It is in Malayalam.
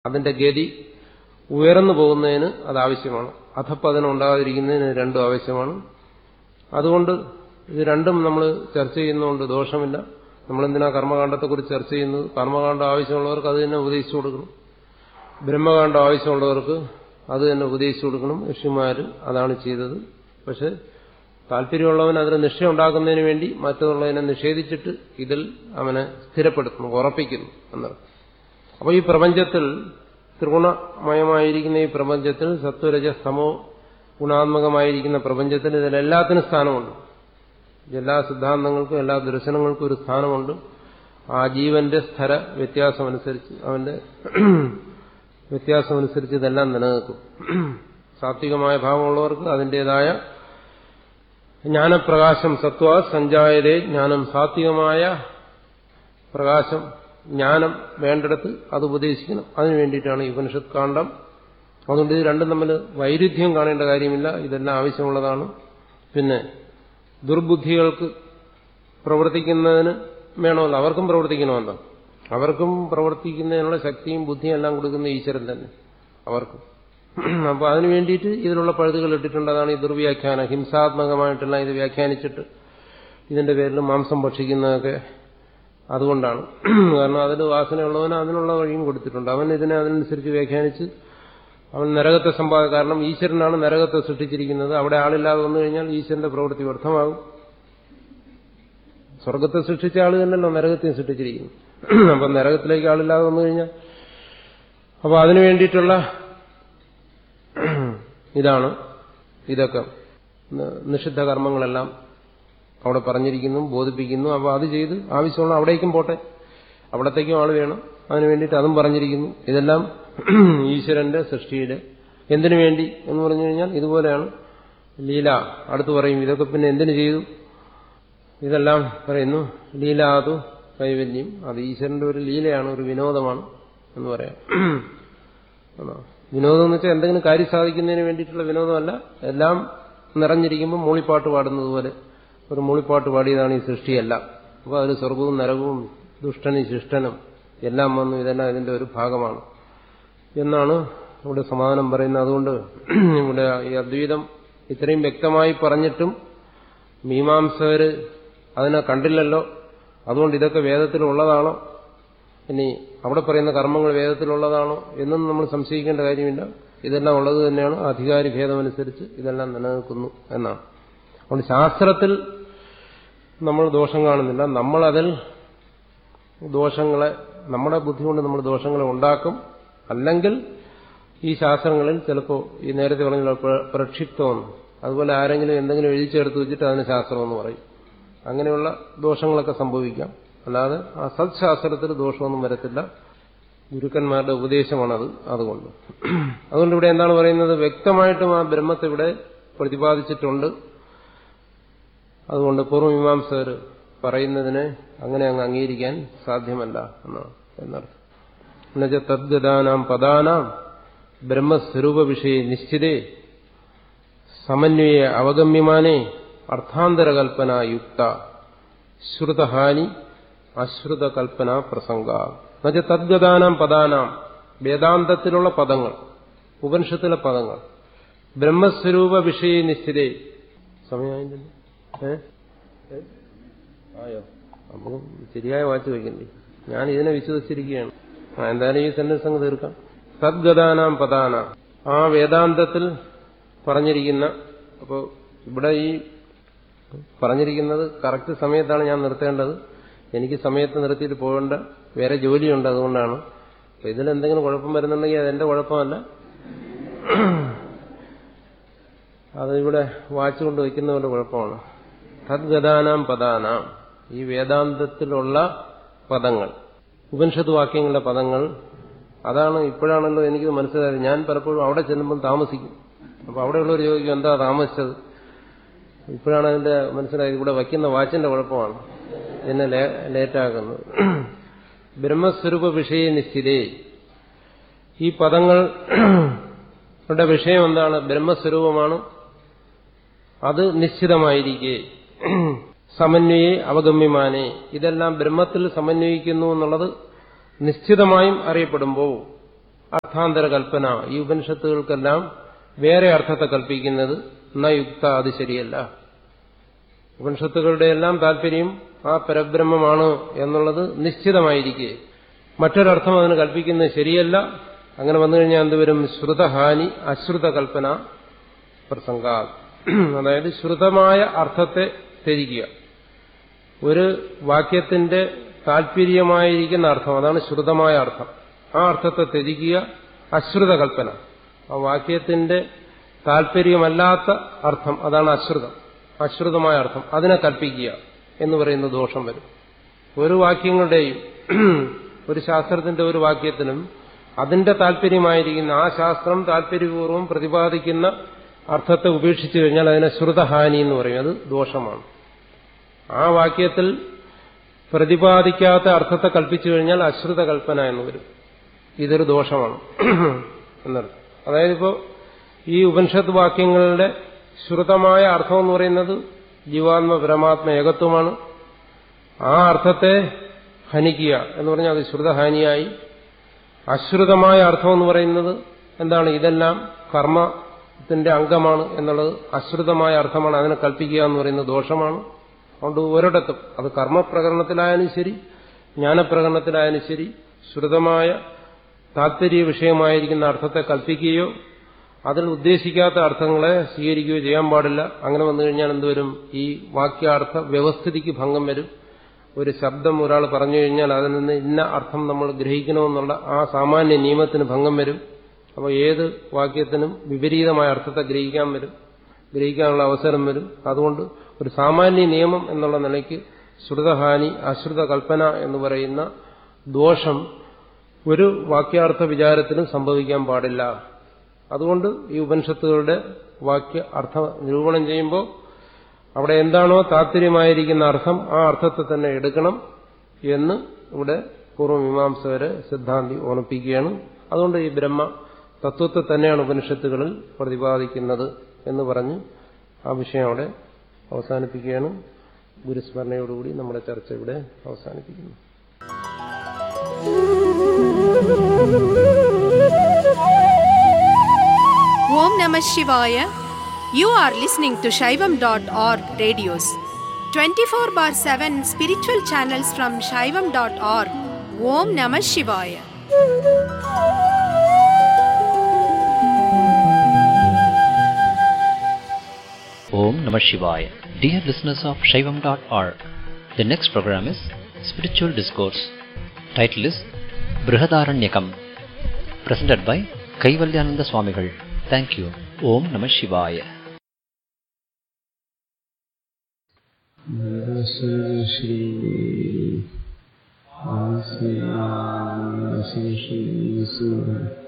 അതിന്റെ ഗതി ഉയർന്നു പോകുന്നതിന് അത് ആവശ്യമാണ് അധപ്പതനം ഉണ്ടാകാതിരിക്കുന്നതിന് രണ്ടും ആവശ്യമാണ് അതുകൊണ്ട് ഇത് രണ്ടും നമ്മൾ ചർച്ച ചെയ്യുന്നതുകൊണ്ട് ദോഷമില്ല നമ്മളെന്തിനാ കർമ്മകാണ്ഡത്തെക്കുറിച്ച് ചർച്ച ചെയ്യുന്നത് കർമ്മകാണ്ഡം ആവശ്യമുള്ളവർക്ക് അത് തന്നെ ഉപദേശിച്ചു കൊടുക്കണം ബ്രഹ്മകാണ്ഡം ആവശ്യമുള്ളവർക്ക് അത് തന്നെ ഉപദേശിച്ചു കൊടുക്കണം ഋഷിമാർ അതാണ് ചെയ്തത് പക്ഷെ താല്പര്യമുള്ളവൻ അതിന് നിശ്ചയം ഉണ്ടാക്കുന്നതിന് വേണ്ടി മറ്റുള്ളതിനെ നിഷേധിച്ചിട്ട് ഇതിൽ അവനെ സ്ഥിരപ്പെടുത്തുന്നു ഉറപ്പിക്കുന്നു എന്നർത്ഥം അപ്പോൾ ഈ പ്രപഞ്ചത്തിൽ ത്രിഗുണമയമായിരിക്കുന്ന ഈ പ്രപഞ്ചത്തിൽ സത്വരജ സമോ ഗുണാത്മകമായിരിക്കുന്ന പ്രപഞ്ചത്തിൽ ഇതിലെല്ലാത്തിനും സ്ഥാനമുണ്ട് എല്ലാ സിദ്ധാന്തങ്ങൾക്കും എല്ലാ ദർശനങ്ങൾക്കും ഒരു സ്ഥാനമുണ്ട് ആ ജീവന്റെ സ്ഥര വ്യത്യാസമനുസരിച്ച് അവന്റെ വ്യത്യാസമനുസരിച്ച് ഇതെല്ലാം നിലനിൽക്കും സാത്വികമായ ഭാവമുള്ളവർക്ക് അതിൻ്റെതായ ജ്ഞാനപ്രകാശം സത്വ സഞ്ചായതേ ജ്ഞാനം സാത്വികമായ പ്രകാശം ജ്ഞാനം വേണ്ടിടത്ത് അത് ഉപദേശിക്കണം അതിനു വേണ്ടിയിട്ടാണ് ഈ ഉപനിഷത്ത് കാണ്ഡം അതുകൊണ്ട് ഇത് രണ്ടും തമ്മിൽ വൈരുദ്ധ്യം കാണേണ്ട കാര്യമില്ല ഇതെല്ലാം ആവശ്യമുള്ളതാണ് പിന്നെ ദുർബുദ്ധികൾക്ക് പ്രവർത്തിക്കുന്നതിന് വേണമല്ലോ അവർക്കും പ്രവർത്തിക്കണമല്ലോ അവർക്കും പ്രവർത്തിക്കുന്നതിനുള്ള ശക്തിയും ബുദ്ധിയും എല്ലാം കൊടുക്കുന്ന ഈശ്വരൻ തന്നെ അവർക്കും അപ്പോൾ അതിനു വേണ്ടിയിട്ട് ഇതിലുള്ള പഴുതുകൾ ഇട്ടിട്ടുണ്ട് അതാണ് ഈ ദുർവ്യാഖ്യാനം ഹിംസാത്മകമായിട്ടെല്ലാം ഇത് വ്യാഖ്യാനിച്ചിട്ട് ഇതിന്റെ പേരിൽ മാംസം ഭക്ഷിക്കുന്നതൊക്കെ അതുകൊണ്ടാണ് കാരണം അതിന് വാസനയുള്ളവന് അതിനുള്ള വഴിയും കൊടുത്തിട്ടുണ്ട് അവൻ ഇതിനെ അതിനനുസരിച്ച് വ്യാഖ്യാനിച്ച് അവൻ നരകത്തെ സമ്പാദ കാരണം ഈശ്വരനാണ് നരകത്തെ സൃഷ്ടിച്ചിരിക്കുന്നത് അവിടെ ആളില്ലാതെ വന്നു കഴിഞ്ഞാൽ ഈശ്വരന്റെ പ്രവൃത്തി വ്യർത്ഥമാകും സ്വർഗത്തെ സൃഷ്ടിച്ച ആൾ തന്നെയല്ലോ നരകത്തെ സൃഷ്ടിച്ചിരിക്കുന്നു അപ്പൊ നരകത്തിലേക്ക് ആളില്ലാതെ വന്നു കഴിഞ്ഞാൽ അപ്പൊ അതിനു വേണ്ടിയിട്ടുള്ള ഇതാണ് ഇതൊക്കെ നിഷിദ്ധ കർമ്മങ്ങളെല്ലാം അവിടെ പറഞ്ഞിരിക്കുന്നു ബോധിപ്പിക്കുന്നു അപ്പോൾ അത് ചെയ്ത് ആവശ്യമുള്ള അവിടേക്കും പോട്ടെ അവിടത്തേക്കും ആൾ വേണം അതിനു വേണ്ടിയിട്ട് അതും പറഞ്ഞിരിക്കുന്നു ഇതെല്ലാം ഈശ്വരന്റെ സൃഷ്ടിയുടെ എന്തിനു വേണ്ടി എന്ന് പറഞ്ഞു കഴിഞ്ഞാൽ ഇതുപോലെയാണ് ലീല അടുത്ത് പറയും ഇതൊക്കെ പിന്നെ എന്തിനു ചെയ്തു ഇതെല്ലാം പറയുന്നു ലീലാതു കൈവല്യം അത് ഈശ്വരന്റെ ഒരു ലീലയാണ് ഒരു വിനോദമാണ് എന്ന് പറയാം വിനോദം എന്ന് വെച്ചാൽ എന്തെങ്കിലും കാര്യം സാധിക്കുന്നതിന് വേണ്ടിയിട്ടുള്ള വിനോദമല്ല എല്ലാം നിറഞ്ഞിരിക്കുമ്പോൾ മൂളിപ്പാട്ട് പാടുന്നത് പോലെ ഒരു മൂളിപ്പാട്ട് പാടിയതാണ് ഈ സൃഷ്ടിയല്ല അപ്പോൾ അതിൽ സ്വർഗവും നരകവും ദുഷ്ടനും ശിഷ്ടനും എല്ലാം വന്നു ഇതെല്ലാം ഇതിന്റെ ഒരു ഭാഗമാണ് എന്നാണ് ഇവിടെ സമാധാനം പറയുന്നത് അതുകൊണ്ട് ഇവിടെ ഈ അദ്വൈതം ഇത്രയും വ്യക്തമായി പറഞ്ഞിട്ടും മീമാംസകര് അതിനെ കണ്ടില്ലല്ലോ അതുകൊണ്ട് ഇതൊക്കെ വേദത്തിലുള്ളതാണോ ഇനി അവിടെ പറയുന്ന കർമ്മങ്ങൾ വേദത്തിലുള്ളതാണോ എന്നും നമ്മൾ സംശയിക്കേണ്ട കാര്യമില്ല ഇതെല്ലാം ഉള്ളത് തന്നെയാണ് അധികാരി ഭേദമനുസരിച്ച് ഇതെല്ലാം നിലനിൽക്കുന്നു എന്നാണ് അതുകൊണ്ട് ശാസ്ത്രത്തിൽ നമ്മൾ ദോഷം കാണുന്നില്ല നമ്മളതിൽ ദോഷങ്ങളെ നമ്മുടെ ബുദ്ധി കൊണ്ട് നമ്മൾ ദോഷങ്ങളെ ഉണ്ടാക്കും അല്ലെങ്കിൽ ഈ ശാസ്ത്രങ്ങളിൽ ചിലപ്പോൾ ഈ നേരത്തെ പറഞ്ഞ പ്രക്ഷിപ്തമെന്ന് അതുപോലെ ആരെങ്കിലും എന്തെങ്കിലും എഴുതി ചേർത്ത് വെച്ചിട്ട് അതിന് ശാസ്ത്രമെന്ന് പറയും അങ്ങനെയുള്ള ദോഷങ്ങളൊക്കെ സംഭവിക്കാം അല്ലാതെ ആ സത്ശാസ്ത്രത്തിൽ ദോഷമൊന്നും വരത്തില്ല ഗുരുക്കന്മാരുടെ ഉപദേശമാണത് അതുകൊണ്ട് അതുകൊണ്ട് ഇവിടെ എന്താണ് പറയുന്നത് വ്യക്തമായിട്ടും ആ ബ്രഹ്മത്തെ ഇവിടെ പ്രതിപാദിച്ചിട്ടുണ്ട് അതുകൊണ്ട് പൂർവ്വമീമാംസകർ പറയുന്നതിനെ അങ്ങനെ അങ്ങ് അംഗീകരിക്കാൻ സാധ്യമല്ല എന്നാണ് എന്നർത്ഥം എന്നുവെച്ച തദ്ഗതാനാം പദാനാം ബ്രഹ്മസ്വരൂപ വിഷയ നിശ്ചിതേ സമന്വയ അവഗമ്യമാനേ അർത്ഥാന്തരകൽപ്പന യുക്ത ശ്രുതഹാനി അശ്രുത കൽപ്പന പ്രസംഗ എന്നുവെച്ചാൽ തദ്ഗതാനാം പദാനാം വേദാന്തത്തിലുള്ള പദങ്ങൾ ഉപനിഷത്തിലെ പദങ്ങൾ ബ്രഹ്മസ്വരൂപ വിഷയ നിശ്ചിതേ സമയമായില്ലല്ലോ ഏ ആയോ നമുക്ക് ശരിയായ വാച്ച് വയ്ക്കണ്ടേ ഞാൻ ഇതിനെ വിശ്വസിച്ചിരിക്കുകയാണ് ആ എന്തായാലും ഈ സെന്റൻസ് അങ്ങ് തീർക്കാം സദ്ഗതാനാം പദാന ആ വേദാന്തത്തിൽ പറഞ്ഞിരിക്കുന്ന അപ്പോൾ ഇവിടെ ഈ പറഞ്ഞിരിക്കുന്നത് കറക്റ്റ് സമയത്താണ് ഞാൻ നിർത്തേണ്ടത് എനിക്ക് സമയത്ത് നിർത്തിയിട്ട് പോകേണ്ട വേറെ ജോലിയുണ്ട് അതുകൊണ്ടാണ് അപ്പൊ ഇതിലെന്തെങ്കിലും കുഴപ്പം വരുന്നുണ്ടെങ്കിൽ അതെന്റെ കുഴപ്പമല്ല അത് ഇവിടെ വാച്ച് കൊണ്ട് വയ്ക്കുന്നവരുടെ കുഴപ്പമാണ് തദ്ഗതാനാം പദാനാം ഈ വേദാന്തത്തിലുള്ള പദങ്ങൾ ഉപനിഷത്ത് വാക്യങ്ങളുടെ പദങ്ങൾ അതാണ് ഇപ്പോഴാണല്ലോ എനിക്കിത് മനസ്സിലായത് ഞാൻ പലപ്പോഴും അവിടെ ചെല്ലുമ്പോൾ താമസിക്കും അപ്പൊ അവിടെയുള്ളവർ ചോദിക്കും എന്താ താമസിച്ചത് ഇപ്പോഴാണ് അതിന്റെ മനസ്സിലായത് ഇവിടെ വയ്ക്കുന്ന വാച്ചിന്റെ കുഴപ്പമാണ് എന്നെ ലേറ്റാക്കുന്നത് ബ്രഹ്മസ്വരൂപ വിഷയ നിശ്ചിതേ ഈ പദങ്ങളുടെ വിഷയം എന്താണ് ബ്രഹ്മസ്വരൂപമാണ് അത് നിശ്ചിതമായിരിക്കെ സമന്വയെ അവഗമ്യമാനെ ഇതെല്ലാം ബ്രഹ്മത്തിൽ സമന്വയിക്കുന്നു എന്നുള്ളത് നിശ്ചിതമായും അറിയപ്പെടുമ്പോൾ അർത്ഥാന്തര കൽപ്പന ഈ ഉപനിഷത്തുകൾക്കെല്ലാം വേറെ അർത്ഥത്തെ കൽപ്പിക്കുന്നത് ന യുക്ത അത് ശരിയല്ല ഉപനിഷത്തുകളുടെ എല്ലാം താല്പര്യം ആ പരബ്രഹ്മമാണ് എന്നുള്ളത് നിശ്ചിതമായിരിക്കെ മറ്റൊരർത്ഥം അതിന് കൽപ്പിക്കുന്നത് ശരിയല്ല അങ്ങനെ വന്നു കഴിഞ്ഞാൽ എന്തുവരും ശ്രുതഹാനി അശ്രുത കൽപ്പന പ്രസംഗ അതായത് ശ്രുതമായ അർത്ഥത്തെ ത്യജിക്കുക ഒരു വാക്യത്തിന്റെ താല്പര്യമായിരിക്കുന്ന അർത്ഥം അതാണ് ശ്രുതമായ അർത്ഥം ആ അർത്ഥത്തെ ത്യജിക്കുക അശ്രുത കൽപ്പന ആ വാക്യത്തിന്റെ താല്പര്യമല്ലാത്ത അർത്ഥം അതാണ് അശ്രുതം അശ്രുതമായ അർത്ഥം അതിനെ കൽപ്പിക്കുക എന്ന് പറയുന്ന ദോഷം വരും ഒരു വാക്യങ്ങളുടെയും ഒരു ശാസ്ത്രത്തിന്റെ ഒരു വാക്യത്തിനും അതിന്റെ താല്പര്യമായിരിക്കുന്ന ആ ശാസ്ത്രം താല്പര്യപൂർവ്വം പ്രതിപാദിക്കുന്ന അർത്ഥത്തെ ഉപേക്ഷിച്ചു കഴിഞ്ഞാൽ അതിനെ ശ്രുതഹാനി എന്ന് പറയും അത് ദോഷമാണ് ആ വാക്യത്തിൽ പ്രതിപാദിക്കാത്ത അർത്ഥത്തെ കൽപ്പിച്ചു കഴിഞ്ഞാൽ അശ്രുത കൽപ്പന എന്ന് വരും ഇതൊരു ദോഷമാണ് എന്നർത്ഥം അതായത് ഇപ്പോൾ ഈ ഉപനിഷത്ത് വാക്യങ്ങളുടെ ശ്രുതമായ അർത്ഥം എന്ന് പറയുന്നത് ജീവാത്മ പരമാത്മ ഏകത്വമാണ് ആ അർത്ഥത്തെ ഹനിക്കുക എന്ന് പറഞ്ഞാൽ അത് ശ്രുതഹാനിയായി അശ്രുതമായ അർത്ഥം എന്ന് പറയുന്നത് എന്താണ് ഇതെല്ലാം കർമ്മത്തിന്റെ അംഗമാണ് എന്നുള്ളത് അശ്രുതമായ അർത്ഥമാണ് അതിനെ കൽപ്പിക്കുക എന്ന് പറയുന്നത് ദോഷമാണ് അതുകൊണ്ട് ഒരിടത്തും അത് കർമ്മപ്രകരണത്തിലായാലും ശരി ജ്ഞാനപ്രകരണത്തിലായാലും ശരി ശ്രുതമായ താത്പര്യ വിഷയമായിരിക്കുന്ന അർത്ഥത്തെ കൽപ്പിക്കുകയോ അതിൽ ഉദ്ദേശിക്കാത്ത അർത്ഥങ്ങളെ സ്വീകരിക്കുകയോ ചെയ്യാൻ പാടില്ല അങ്ങനെ വന്നു കഴിഞ്ഞാൽ എന്തുവരും ഈ വാക്യാർത്ഥ വ്യവസ്ഥിതിക്ക് ഭംഗം വരും ഒരു ശബ്ദം ഒരാൾ പറഞ്ഞു കഴിഞ്ഞാൽ അതിൽ നിന്ന് ഇന്ന അർത്ഥം നമ്മൾ ഗ്രഹിക്കണമെന്നുള്ള ആ സാമാന്യ നിയമത്തിന് ഭംഗം വരും അപ്പോൾ ഏത് വാക്യത്തിനും വിപരീതമായ അർത്ഥത്തെ ഗ്രഹിക്കാൻ വരും ഗ്രഹിക്കാനുള്ള അവസരം വരും അതുകൊണ്ട് ഒരു സാമാന്യ നിയമം എന്നുള്ള നിലയ്ക്ക് ശ്രുതഹാനി അശ്രുത കൽപ്പന എന്ന് പറയുന്ന ദോഷം ഒരു വാക്യാർത്ഥ വിചാരത്തിനും സംഭവിക്കാൻ പാടില്ല അതുകൊണ്ട് ഈ ഉപനിഷത്തുകളുടെ വാക്യ അർത്ഥ നിരൂപണം ചെയ്യുമ്പോൾ അവിടെ എന്താണോ താല്പര്യമായിരിക്കുന്ന അർത്ഥം ആ അർത്ഥത്തെ തന്നെ എടുക്കണം എന്ന് ഇവിടെ പൂർവ്വമീമാംസകരെ സിദ്ധാന്തി ഓർമ്മിപ്പിക്കുകയാണ് അതുകൊണ്ട് ഈ ബ്രഹ്മ തത്വത്തെ തന്നെയാണ് ഉപനിഷത്തുകളിൽ പ്രതിപാദിക്കുന്നത് എന്ന് പറഞ്ഞ് ആ വിഷയം അവിടെ അവസാനിപ്പിക്കുകയാണ് ഗുരുസ്മരണയോടുകൂടി നമ്മുടെ ചർച്ച ഇവിടെ അവസാനിപ്പിക്കുന്നു Om Namah Shivaya. You are listening to Shaivam.org radios. 24 bar 7 spiritual channels from Shaivam.org. Om Namah Shivaya. Om Namah Shivaya. Dear listeners of Shaivam.org, the next program is Spiritual Discourse. Title is Brihadaranyakam. Presented by Kaivalyananda Swamigal. Thank you. Om Namah Shivaya. Shri Shri Shri